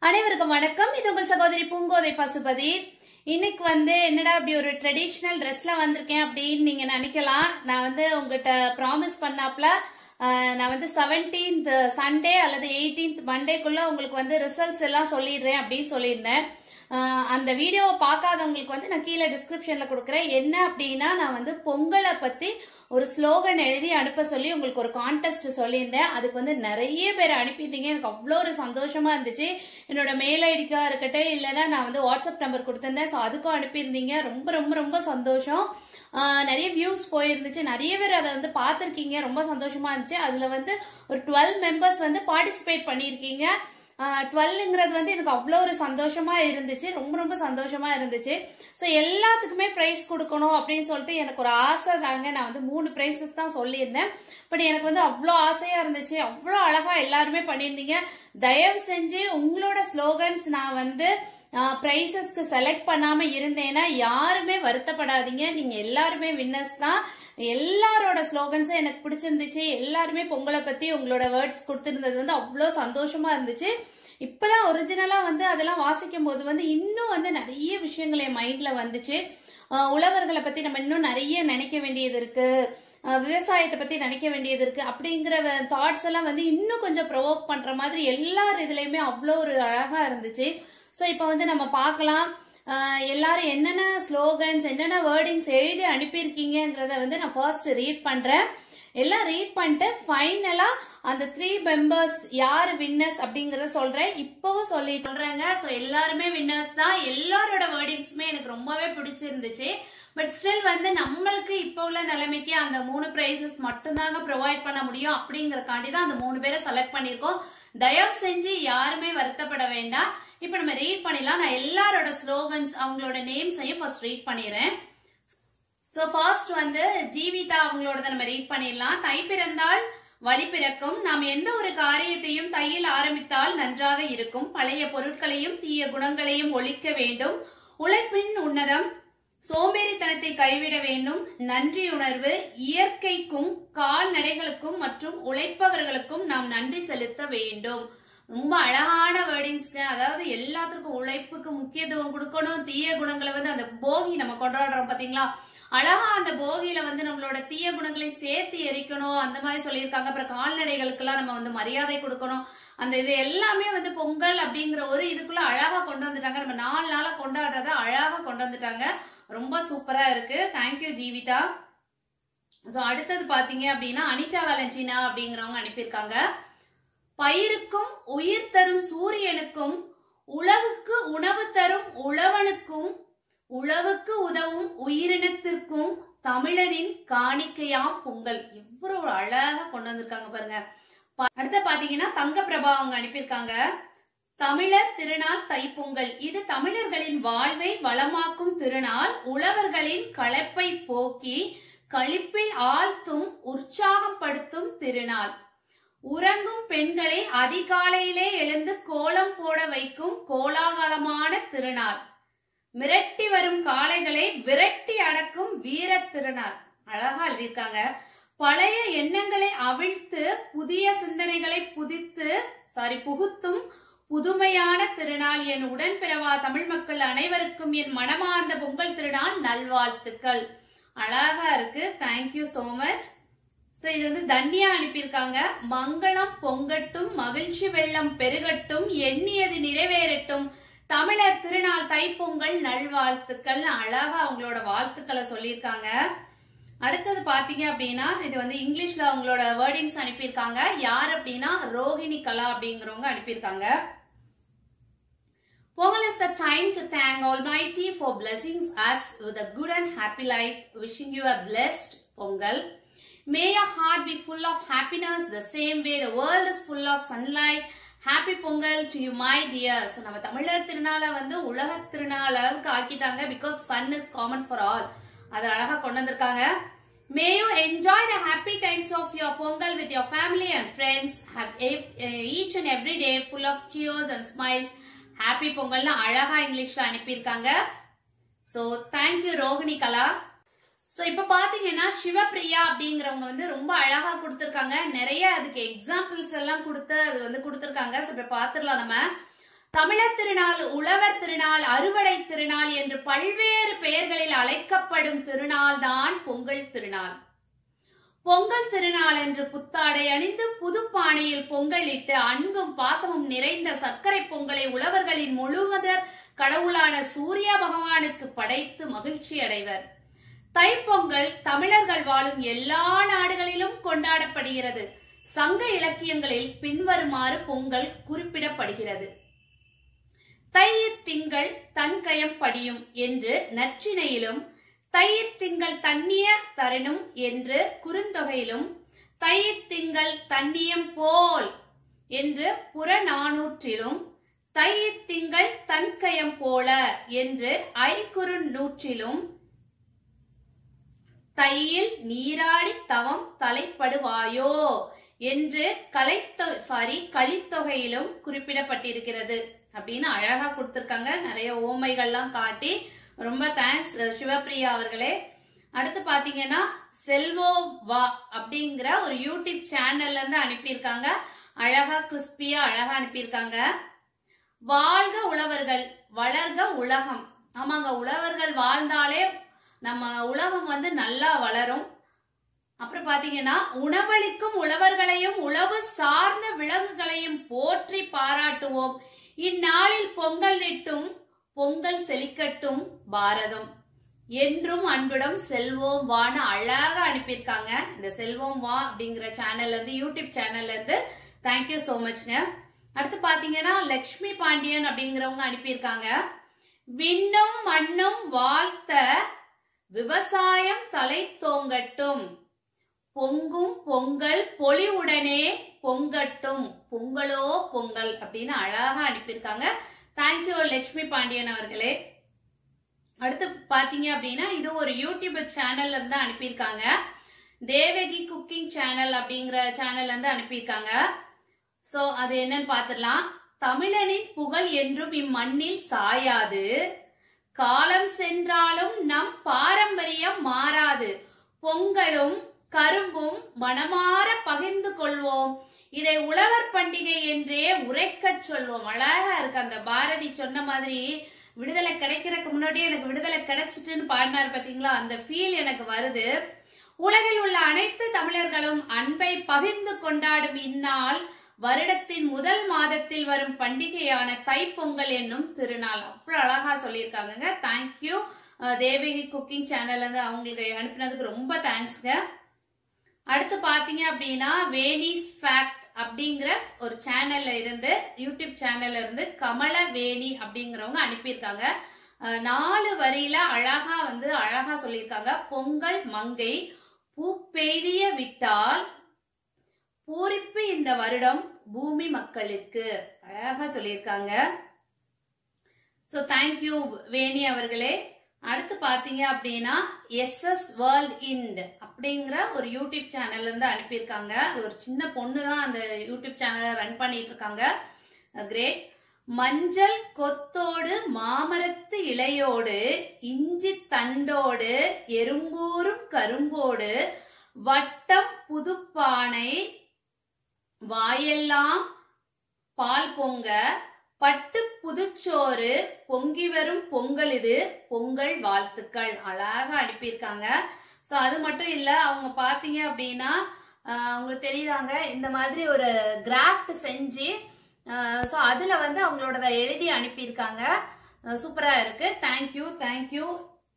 அனைவருக்கும் வணக்கம் இது உங்கள் சகோதரி பூங்கோதை பசுபதி இன்னைக்கு வந்து என்னடா இப்படி ஒரு ட்ரெடிஷ்னல் ட்ரெஸ்ல வந்திருக்கேன் அப்படின்னு நீங்க நினைக்கலாம் நான் வந்து உங்ககிட்ட ப்ராமிஸ் பண்ணாப்ல அஹ், நான் வந்து செவன்டீன்த் சண்டே அல்லது எயிட்டீன்த் மண்டேக்குள்ள உங்களுக்கு வந்து ரிசல்ட்ஸ் எல்லாம் சொல்லிடுறேன் அப்படின்னு சொல்லியிருந்தேன் அஹ், அந்த வீடியோவை பார்க்காதவங்களுக்கு வந்து நான் கீழே டிஸ்கிரிப்ஷன்ல கொடுக்குறேன் என்ன அப்படின்னா நான் வந்து பொங்கலை பத்தி ஒரு ஸ்லோகன் எழுதி அனுப்ப சொல்லி உங்களுக்கு ஒரு கான்டெஸ்ட் சொல்லியிருந்தேன் அதுக்கு வந்து நிறைய பேர் அனுப்பியிருந்தீங்க எனக்கு அவ்வளோ ஒரு சந்தோஷமா இருந்துச்சு என்னோட மெயில் ஐடிக்கா இருக்கட்டும் இல்லைன்னா நான் வந்து வாட்ஸ்அப் நம்பர் கொடுத்திருந்தேன் ஸோ அதுக்கும் அனுப்பியிருந்தீங்க ரொம்ப ரொம்ப ரொம்ப சந்தோஷம் ஆஹ் நிறைய வியூஸ் போயிருந்துச்சு நிறைய பேர் அதை வந்து பார்த்துருக்கீங்க ரொம்ப சந்தோஷமா இருந்துச்சு அதுல வந்து ஒரு டுவெல் மெம்பர்ஸ் வந்து பார்ட்டிசிபேட் பண்ணியிருக்கீங்க டுவெல்ங்கிறது வந்து எனக்கு அவ்வளோ ஒரு சந்தோஷமா இருந்துச்சு ரொம்ப ரொம்ப சந்தோஷமா இருந்துச்சு ஸோ எல்லாத்துக்குமே ப்ரைஸ் கொடுக்கணும் அப்படின்னு சொல்லிட்டு எனக்கு ஒரு ஆசை தாங்க நான் வந்து மூணு ப்ரைஸஸ் தான் சொல்லியிருந்தேன் பட் எனக்கு வந்து அவ்வளோ ஆசையா இருந்துச்சு அவ்வளோ அழகா எல்லாருமே பண்ணியிருந்தீங்க தயவு செஞ்சு உங்களோட ஸ்லோகன்ஸ் நான் வந்து ப்ரைஸஸ்க்கு செலக்ட் பண்ணாம இருந்தேன்னா யாருமே வருத்தப்படாதீங்க நீங்க எல்லாருமே வின்னர்ஸ் தான் எல்லாரோட ஸ்லோகன்ஸும் எனக்கு பிடிச்சிருந்துச்சு எல்லாருமே பொங்கலை பத்தி உங்களோட வேர்ட்ஸ் கொடுத்திருந்தது வந்து அவ்வளோ சந்தோஷமா இருந்துச்சு இப்பதான் ஒரிஜினலா வந்து அதெல்லாம் வாசிக்கும் போது வந்து இன்னும் வந்து நிறைய விஷயங்கள் என் மைண்ட்ல வந்துச்சு ஆஹ் உழவர்களை பத்தி நம்ம இன்னும் நிறைய நினைக்க வேண்டியது இருக்கு ஆஹ் விவசாயத்தை பத்தி நினைக்க வேண்டியது இருக்கு அப்படிங்கிற தாட்ஸ் எல்லாம் வந்து இன்னும் கொஞ்சம் ப்ரொவோக் பண்ற மாதிரி எல்லார் இதுலயுமே அவ்வளோ ஒரு அழகா இருந்துச்சு ஸோ இப்போ வந்து நம்ம பார்க்கலாம் ஆஹ் எல்லாரும் என்னென்ன ஸ்லோகன்ஸ் என்னென்ன வேர்டிங்ஸ் எழுதி அனுப்பியிருக்கீங்கிறத வந்து நான் ஃபர்ஸ்ட் ரீட் பண்றேன் எல்லாம் ரீட் பண்ணிட்டு ஃபைனலா அந்த த்ரீ மெம்பர்ஸ் யார் வின்னர்ஸ் அப்படிங்கறத சொல்றேன் இப்பவும் சொல்லி சொல்றேங்க ஸோ எல்லாருமே வின்னர்ஸ் தான் எல்லாரோட வேர்டிங்ஸுமே எனக்கு ரொம்பவே பிடிச்சிருந்துச்சு பட் ஸ்டில் வந்து நம்மளுக்கு இப்போ உள்ள நிலைமைக்கு அந்த மூணு ப்ரைஸஸ் மட்டும்தாங்க ப்ரொவைட் பண்ண முடியும் அப்படிங்கறக்காண்டி தான் அந்த மூணு பேரை செலக்ட் பண்ணியிருக்கோம் தயவு செஞ்சு யாருமே வருத்தப்பட வேண்டாம் இப்போ நம்ம ரீட் பண்ணிடலாம் நான் எல்லாரோட ஸ்லோகன்ஸ் அவங்களோட நேம்ஸையும் ஃபர்ஸ்ட் ரீட் பண்ணிடுறேன் சோ ஃபர்ஸ்ட் வந்து ஜீவிதா அவங்களோட நம்ம ரீட் பண்ணிடலாம் தை பிறந்தால் வழி பிறக்கும் நாம் எந்த ஒரு காரியத்தையும் தையில் ஆரம்பித்தால் நன்றாக இருக்கும் பழைய பொருட்களையும் தீய குணங்களையும் ஒழிக்க வேண்டும் உழைப்பின் உன்னதம் சோம்பேறித்தனத்தை கழிவிட வேண்டும் நன்றியுணர்வு இயற்கைக்கும் கால்நடைகளுக்கும் மற்றும் உழைப்பவர்களுக்கும் நாம் நன்றி செலுத்த வேண்டும் ரொம்ப அழகான வேர்டிங்ஸ்ங்க அதாவது எல்லாத்துக்கும் உழைப்புக்கு முக்கியத்துவம் கொடுக்கணும் தீய குணங்களை வந்து அந்த போகி நம்ம கொண்டாடுறோம் பாத்தீங்களா அழகா அந்த போகியில வந்து நம்மளோட தீய குணங்களை சேர்த்து எரிக்கணும் அந்த மாதிரி சொல்லியிருக்காங்க அப்புறம் கால்நடைகளுக்கெல்லாம் நம்ம வந்து மரியாதை கொடுக்கணும் அந்த இது எல்லாமே வந்து பொங்கல் அப்படிங்கிற ஒரு இதுக்குள்ள அழகா கொண்டு வந்துட்டாங்க நம்ம நாலு நாளா கொண்டாடுறத அழகா கொண்டு வந்துட்டாங்க ரொம்ப சூப்பரா இருக்கு தேங்க்யூ ஜீவிதா சோ அடுத்தது பாத்தீங்க அப்படின்னா அனிச்சா வேலண்டினா அப்படிங்கிறவங்க அனுப்பியிருக்காங்க பயிருக்கும் உயிர் தரும் சூரியனுக்கும் உலகுக்கு உணவு தரும் உழவனுக்கும் உழவுக்கு உதவும் உயிரினத்திற்கும் தமிழரின் காணிக்கையாம் பொங்கல் எவ்வளவு அழகா கொண்டு வந்திருக்காங்க பாருங்க ப- அடுத்து பாத்தீங்கன்னா தங்க பிரபா அவங்க அனுப்பியிருக்காங்க தமிழர் திருநாள் தைப்பொங்கல் இது தமிழர்களின் வாழ்வை வளமாக்கும் திருநாள் உழவர்களின் களைப்பை போக்கி களிப்பில் ஆழ்த்தும் உற்சாகம் படுத்தும் திருநாள் உறங்கும் பெண்களை அதிகாலையிலே எழுந்து கோலம் போட வைக்கும் கோலாகலமான திருநாள் மிரட்டி வரும் காளைகளை விரட்டி அடக்கும் வீர திருநாள் அழகா எழுதியிருக்காங்க பழைய எண்ணங்களை அவிழ்த்து புதிய சிந்தனைகளை புதித்து சாரி புகுத்தும் புதுமையான திருநாள் என் உடன்பிறவா தமிழ் மக்கள் அனைவருக்கும் என் மனமார்ந்த பொங்கல் திருநாள் நல்வாழ்த்துக்கள் அழகா இருக்கு தேங்க்யூ so மச் சோ இது வந்து தண்டியா அனுப்பியிருக்காங்க மங்களம் பொங்கட்டும் மகிழ்ச்சி வெள்ளம் பெருகட்டும் எண்ணியது நிறைவேறட்டும் தமிழர் திருநாள் தைப்பொங்கல் நல்வாழ்த்துக்கள் அழகா அவங்களோட வாழ்த்துக்களை சொல்லியிருக்காங்க அடுத்தது பாத்தீங்க அப்படின்னா இது வந்து இங்கிலீஷ்ல அவங்களோட வேர்டிங்ஸ் அனுப்பியிருக்காங்க யார் அப்படின்னா ரோஹிணி கலா அப்படிங்கிறவங்க அனுப்பியிருக்காங்க Pongal is the time to thank Almighty for blessings us with a good and happy life. Wishing you a blessed Pongal. May your heart be full of happiness the same way the world is full of sunlight. Happy Pongal to you, my dear. So, நம்ம தமிழர் திருநாளை வந்து உலக திருநாள் அளவுக்கு ஆக்கிட்டாங்க because sun is common for all. அது அழகா கொண்டு வந்திருக்காங்க May you enjoy the happy times of your Pongal with your family and friends. Have ev- uh, each and every day full of cheers and smiles. Happy பொங்கல்னு அழகா இங்கிலீஷ்ல அனுப்பியிருக்காங்க so thank you Rohini Kala so இப்போ பார்த்தீங்கன்னா சிவப்பிரியா அப்படிங்கிறவங்க வந்து ரொம்ப அழகா கொடுத்துருக்காங்க நிறைய அதுக்கு எக்ஸாம்பிள்ஸ் எல்லாம் கொடுத்து அது வந்து கொடுத்துருக்காங்க ஸோ இப்போ பார்த்துடலாம் நம்ம தமிழர் திருநாள் உழவர் திருநாள் அறுவடை திருநாள் என்று பல்வேறு பெயர்களில் அழைக்கப்படும் திருநாள் தான் பொங்கல் திருநாள் பொங்கல் திருநாள் என்று புத்தாடை அணிந்து புதுப்பானையில் பொங்கலிட்டு அன்பும் பாசமும் நிறைந்த சர்க்கரை பொங்கலை உழவர்களின் முழுவதர் கடவுளான சூரிய பகவானுக்கு படைத்து மகிழ்ச்சி அடைவர் தைப்பொங்கல் தமிழர்கள் வாழும் எல்லா நாடுகளிலும் கொண்டாடப்படுகிறது சங்க இலக்கியங்களில் பின்வருமாறு பொங்கல் குறிப்பிடப்படுகிறது தையித் திங்கள் தன்கயம் படியும் என்று நற்றினையிலும் தையித் திங்கள் தண்ணிய தரணும் என்று குறுந்தொகையிலும் தையித் திங்கள் தண்ணியம் போல் என்று புறநானூற்றிலும் தையித் திங்கள் தன்கயம் போல என்று ஐக்குறு நூற்றிலும் தையில் நீராடி தவம் தலைப்படுவாயோ என்று கலைத்தொ சாரி கலித்தொகையிலும் குறிப்பிடப்பட்டிருக்கிறது அப்படின்னு அழகா கொடுத்திருக்காங்க நிறைய ஓமைகள்லாம் காட்டி ரொம்ப தேங்க்ஸ் சிவப்பிரியா அவர்களே அடுத்து பாத்தீங்கன்னா செல்வோ வா அப்படிங்கிற ஒரு யூடியூப் சேனல்ல இருந்து அனுப்பியிருக்காங்க அழகா கிறிஸ்பியா அழகா அனுப்பியிருக்காங்க வாழ்க உழவர்கள் வளர்க உலகம் ஆமாங்க உழவர்கள் வாழ்ந்தாலே நம்ம உலகம் வந்து நல்லா வளரும் அப்புறம் பாத்தீங்கன்னா உணவளிக்கும் உழவர்களையும் உழவு சார்ந்த விலங்குகளையும் போற்றி பாராட்டுவோம் இந்நாளில் பொங்கல் இட்டும் பொங்கல் செழிக்கட்டும் பாரதம் என்றும் அன்புடன் செல்வோம் வான்னு அழகா அனுப்பியிருக்காங்க இந்த செல்வோம் வா அப்படிங்கிற சேனல்ல இருந்து யூடியூப் சேனல்ல இருந்து தேங்க்யூ சோ மச்ங்க அடுத்து பாத்தீங்கன்னா லக்ஷ்மி பாண்டியன் அப்படிங்கிறவங்க அனுப்பியிருக்காங்க விண்ணும் மண்ணும் வாழ்த்த விவசாயம் தலை தோங்கட்டும் பொங்கும் பொங்கல் பொலிவுடனே பொங்கட்டும் பொங்கலோ பொங்கல் அப்படின்னு அழகா அனுப்பியிருக்காங்க தேங்க்யூ லட்சுமி பாண்டியன் அவர்களே அடுத்து பாத்தீங்க அப்படின்னா இது ஒரு யூடியூப் சேனல்ல இருந்து அனுப்பியிருக்காங்க தேவகி குக்கிங் சேனல் அப்படிங்கிற சேனல்ல இருந்து அனுப்பியிருக்காங்க சோ அது என்னன்னு பாத்துடலாம் தமிழனின் புகழ் என்றும் இம்மண்ணில் சாயாது காலம் சென்றாலும் நம் பாரம்பரியம் மாறாது பொங்கலும் கரும்பும் மனமாற பகிர்ந்து கொள்வோம் இதை உழவர் பண்டிகை என்றே உரைக்கச் சொல்வோம் அழகா இருக்கு அந்த பாரதி சொன்ன மாதிரி விடுதலை கிடைக்கிறதுக்கு முன்னாடியே எனக்கு விடுதலை கிடைச்சிட்டுன்னு பாடினார் பாத்தீங்களா அந்த ஃபீல் எனக்கு வருது உலகில் உள்ள அனைத்து தமிழர்களும் அன்பை பகிர்ந்து கொண்டாடும் இந்நாள் வருடத்தின் முதல் மாதத்தில் வரும் பண்டிகையான தைப்பொங்கல் என்னும் திருநாள் அவ்வளவு அழகா சொல்லியிருக்காங்க தேங்க்யூ தேவகி குக்கிங் சேனல்ல இருந்து அவங்களுக்கு அனுப்பினதுக்கு ரொம்ப தேங்க்ஸ்ங்க அடுத்து பாத்தீங்க அப்படின்னா வேணிஸ் ஃபேக்ட் அப்படிங்கிற ஒரு சேனல்ல இருந்து யூடியூப் சேனல்ல இருந்து கமல வேணி அப்படிங்கிறவங்க அனுப்பியிருக்காங்க அஹ் நாலு வரியில அழகா வந்து அழகா சொல்லியிருக்காங்க பொங்கல் மங்கை பூ பெய்திய விட்டால் பூரிப்பு இந்த வருடம் பூமி மக்களுக்கு அழகா சொல்லியிருக்காங்க ஸோ தேங்க்யூ வேணி அவர்களே அடுத்து பாத்தீங்க அப்படின்னா எஸ்எஸ் வேர்ல்ட் இண்ட் அப்படிங்கிற ஒரு யூடியூப் சேனல்ல இருந்து அனுப்பியிருக்காங்க அது ஒரு சின்ன பொண்ணு தான் அந்த யூடியூப் சேனலை ரன் பண்ணிட்டு இருக்காங்க கிரேட் மஞ்சள் கொத்தோடு மாமரத்து இலையோடு இஞ்சி தண்டோடு எறும்பூரும் கரும்போடு வட்டம் புதுப்பானை வாயெல்லாம் பால் பொங்க பட்டு புதுச்சோறு பொங்கி வரும் பொங்கல் இது பொங்கல் வாழ்த்துக்கள் அழகா அனுப்பியிருக்காங்க ஸோ அது மட்டும் இல்ல அவங்க பாத்தீங்க அப்படின்னா ஆஹ் உங்களுக்கு தெரியுதாங்க இந்த மாதிரி ஒரு கிராஃப்ட் செஞ்சு ஸோ அதுல வந்து அவங்களோட எழுதி அனுப்பியிருக்காங்க சூப்பரா இருக்கு thank you thank you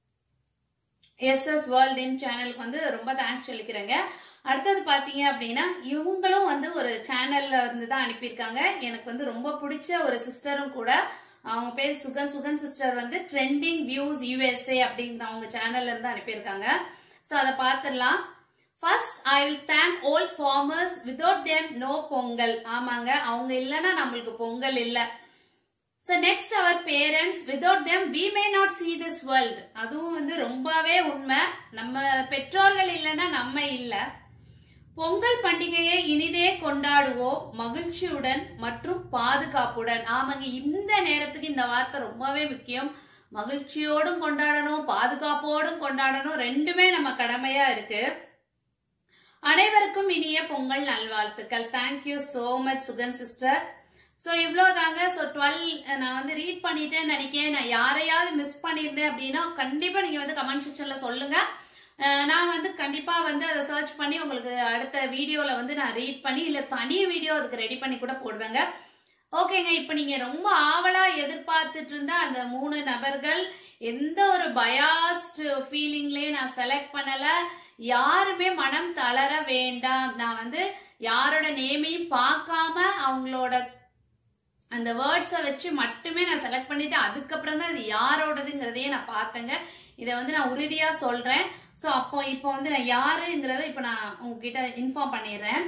SS world in சேனலுக்கு வந்து ரொம்ப தேங்க்ஸ் சொல்லிக்கிறேங்க அடுத்தது பாத்தீங்க அப்படின்னா இவங்களும் வந்து ஒரு சேனல்ல இருந்து தான் அனுப்பியிருக்காங்க எனக்கு வந்து ரொம்ப பிடிச்ச ஒரு சிஸ்டரும் கூட அவங்க பேர் சுகன் சுகன் சிஸ்டர் வந்து ட்ரெண்டிங் வியூஸ் யூஎஸ்ஏ அப்படிங்கிற அவங்க சேனல்ல இருந்து அனுப்பியிருக்காங்க ஸோ அதை பார்த்துடலாம் first I will thank all farmers without them no Pongal ஆமாங்க அவங்க இல்லைன்னா நம்மளுக்கு பொங்கல் இல்லை so next our parents without them we may not see this world அதுவும் வந்து ரொம்பவே உண்மை நம்ம பெற்றோர்கள் இல்லைன்னா நம்ம இல்லை பொங்கல் பண்டிகையை இனிதே கொண்டாடுவோம் மகிழ்ச்சியுடன் மற்றும் பாதுகாப்புடன் ஆமாங்க இந்த நேரத்துக்கு இந்த வார்த்தை ரொம்பவே முக்கியம் மகிழ்ச்சியோடும் கொண்டாடணும் பாதுகாப்போடும் கொண்டாடணும் ரெண்டுமே நம்ம கடமையா இருக்கு அனைவருக்கும் இனிய பொங்கல் நல்வாழ்த்துக்கள் thank you so much Sugan sister so இவ்வளோதாங்க ஸோ டுவெல் நான் வந்து ரீட் பண்ணிட்டேன்னு நினைக்கிறேன் நான் யாரையாவது மிஸ் பண்ணியிருந்தேன் அப்படின்னா கண்டிப்பாக நீங்கள் வந்து கமெண்ட் செக்ஷனில் சொல்லுங்க அஹ் நான் வந்து கண்டிப்பாக வந்து அதை சர்ச் பண்ணி உங்களுக்கு அடுத்த வீடியோவில் வந்து நான் ரீட் பண்ணி இல்லை தனி வீடியோ அதுக்கு ரெடி பண்ணி கூட போடுவேங்க ஓகேங்க இப்போ நீங்கள் ரொம்ப ஆவலாக எதிர்பார்த்துட்டு இருந்த அந்த மூணு நபர்கள் எந்த ஒரு பயாஸ்ட் ஃபீலிங்லேயே நான் செலக்ட் பண்ணலை யாருமே மனம் தளர வேண்டாம் நான் வந்து யாரோட நேமையும் பார்க்காம அவங்களோட அந்த வேர்ட்ஸை வச்சு மட்டுமே நான் செலக்ட் பண்ணிட்டு அதுக்கப்புறம் தான் இது யாரோடதுங்கிறதையே நான் பார்த்தேங்க இதை வந்து நான் உறுதியா சொல்றேன் ஸோ அப்போ இப்போ வந்து நான் யாருங்கிறத இப்போ நான் உங்ககிட்ட இன்ஃபார்ம் பண்ணிடுறேன்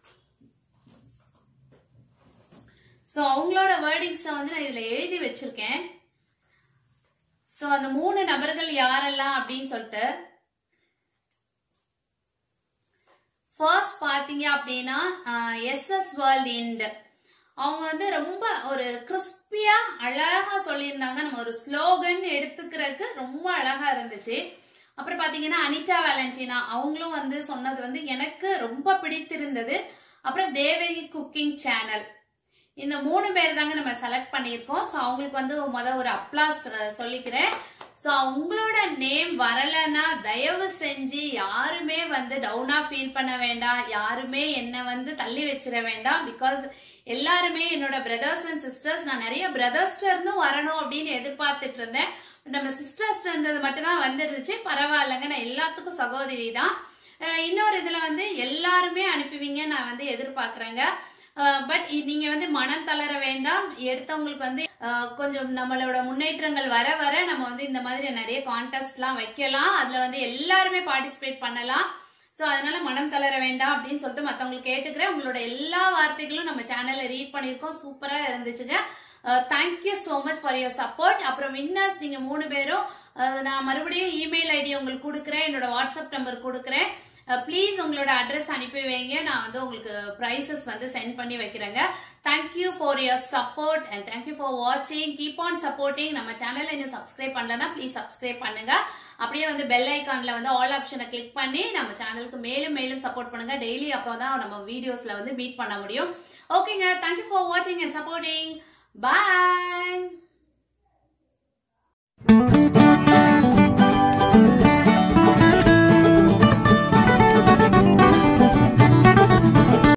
ஸோ அவங்களோட வேர்டிங்ஸை வந்து நான் இதில் எழுதி வச்சிருக்கேன் ஸோ அந்த மூணு நபர்கள் யாரெல்லாம் அப்படின்னு சொல்லிட்டு ஃபர்ஸ்ட் பார்த்தீங்க அப்படின்னா எஸ்எஸ் வேர்ல்ட் இண்ட் அவங்க வந்து ரொம்ப ஒரு கிறிஸ்பியா அழகா சொல்லியிருந்தாங்க நம்ம ஒரு ஸ்லோகன் எடுத்துக்கிறதுக்கு ரொம்ப அழகா இருந்துச்சு அப்புறம் பாத்தீங்கன்னா அனிதா வேலண்டினா அவங்களும் வந்து சொன்னது வந்து எனக்கு ரொம்ப பிடித்திருந்தது அப்புறம் தேவகி குக்கிங் சேனல் இந்த மூணு பேர் தாங்க நம்ம செலக்ட் பண்ணியிருக்கோம் ஸோ அவங்களுக்கு வந்து முத ஒரு அப்ளாஸ் சொல்லிக்கிறேன் ஸோ உங்களோட நேம் வரலன்னா தயவு செஞ்சு யாருமே வந்து டவுனா ஃபீல் பண்ண வேண்டாம் யாருமே என்னை வந்து தள்ளி வச்சிட வேண்டாம் பிகாஸ் எல்லாருமே என்னோட பிரதர்ஸ் அண்ட் சிஸ்டர்ஸ் நான் நிறைய பிரதர்ஸ்ட இருந்தும் வரணும் அப்படின்னு எதிர்பார்த்துட்டு இருந்தேன் நம்ம சிஸ்டர்ஸ் இருந்தது மட்டும் தான் வந்துருந்துச்சு பரவாயில்லைங்க நான் எல்லாத்துக்கும் சகோதரி தான் அஹ் இன்னொரு இதுல வந்து எல்லாருமே அனுப்புவீங்க நான் வந்து எதிர்பார்க்கறேங்க பட் நீங்க வந்து மனம் தளர வேண்டாம் எடுத்தவங்களுக்கு வந்து அஹ், கொஞ்சம் நம்மளோட முன்னேற்றங்கள் வர வர நம்ம வந்து இந்த மாதிரி நிறைய கான்டெஸ்ட்லாம் வைக்கலாம் அதுல வந்து எல்லாருமே பார்ட்டிசிபேட் பண்ணலாம் ஸோ அதனால மனம் தளர வேண்டாம் அப்படின்னு சொல்லிட்டு மற்றவங்களுக்கு கேட்டுக்கிறேன் உங்களோட எல்லா வார்த்தைகளும் நம்ம சேனல்ல ரீட் பண்ணியிருக்கோம் சூப்பரா இருந்துச்சுங்க thank you so much for your support அப்புறம் வின்னர்ஸ் நீங்க மூணு பேரும் அஹ், நான் மறுபடியும் இமெயில் ஐடி உங்களுக்கு கொடுக்குறேன் என்னோட வாட்ஸ்அப் நம்பர் கொடுக்குறேன் ப்ளீஸ் உங்களோட அட்ரஸ் அனுப்பி வைங்க நான் வந்து உங்களுக்கு ப்ரைஸஸ் வந்து சென்ட் பண்ணி வைக்கிறேங்க thank you for your support and thank you for வாட்சிங் கீப் ஆன் சப்போர்ட்டிங் நம்ம சேனல்ல இன்னும் சப்ஸ்கிரைப் பண்ணலன்னா ப்ளீஸ் சப்ஸ்கிரைப் பண்ணுங்க அப்படியே வந்து பெல் ஐக்கான்ல வந்து ஆல் ஆப்ஷனை கிளிக் பண்ணி நம்ம சேனலுக்கு மேலும் மேலும் சப்போர்ட் பண்ணுங்க டெய்லி அப்போ தான் நம்ம வீடியோஸ்ல வந்து மீட் பண்ண முடியும் ஓகேங்க தேங்க்யூ ஃபார் வாட்சிங் அண்ட் சப்போர்ட்டிங் பாய்